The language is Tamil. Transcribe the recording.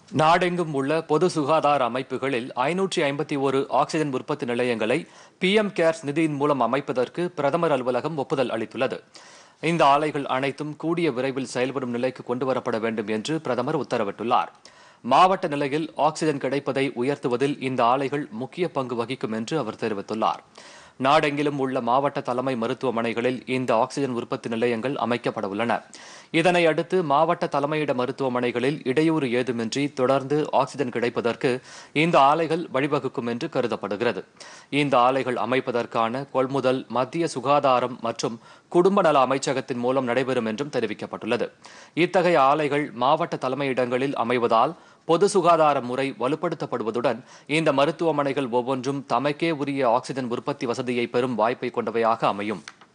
நாடெங்கும் உள்ள பொது சுகாதார அமைப்புகளில் ஐநூற்றி ஐம்பத்தி ஒரு ஆக்ஸிஜன் உற்பத்தி நிலையங்களை பிஎம் கேர்ஸ் நிதியின் மூலம் அமைப்பதற்கு பிரதமர் அலுவலகம் ஒப்புதல் அளித்துள்ளது இந்த ஆலைகள் அனைத்தும் கூடிய விரைவில் செயல்படும் நிலைக்கு கொண்டுவரப்பட வேண்டும் என்று பிரதமர் உத்தரவிட்டுள்ளார் மாவட்ட நிலையில் ஆக்ஸிஜன் கிடைப்பதை உயர்த்துவதில் இந்த ஆலைகள் முக்கிய பங்கு வகிக்கும் என்று அவர் தெரிவித்துள்ளார் நாடெங்கிலும் உள்ள மாவட்ட தலைமை மருத்துவமனைகளில் இந்த ஆக்ஸிஜன் உற்பத்தி நிலையங்கள் அமைக்கப்பட உள்ளன இதனை அடுத்து மாவட்ட தலைமையிட மருத்துவமனைகளில் இடையூறு ஏதுமின்றி தொடர்ந்து ஆக்ஸிஜன் கிடைப்பதற்கு இந்த ஆலைகள் வழிவகுக்கும் என்று கருதப்படுகிறது இந்த ஆலைகள் அமைப்பதற்கான கொள்முதல் மத்திய சுகாதாரம் மற்றும் குடும்ப நல அமைச்சகத்தின் மூலம் நடைபெறும் என்றும் தெரிவிக்கப்பட்டுள்ளது இத்தகைய ஆலைகள் மாவட்ட தலைமையிடங்களில் அமைவதால் பொது சுகாதார முறை வலுப்படுத்தப்படுவதுடன் இந்த மருத்துவமனைகள் ஒவ்வொன்றும் தமக்கே உரிய ஆக்ஸிஜன் உற்பத்தி வசதியை பெறும் வாய்ப்பை கொண்டவையாக அமையும்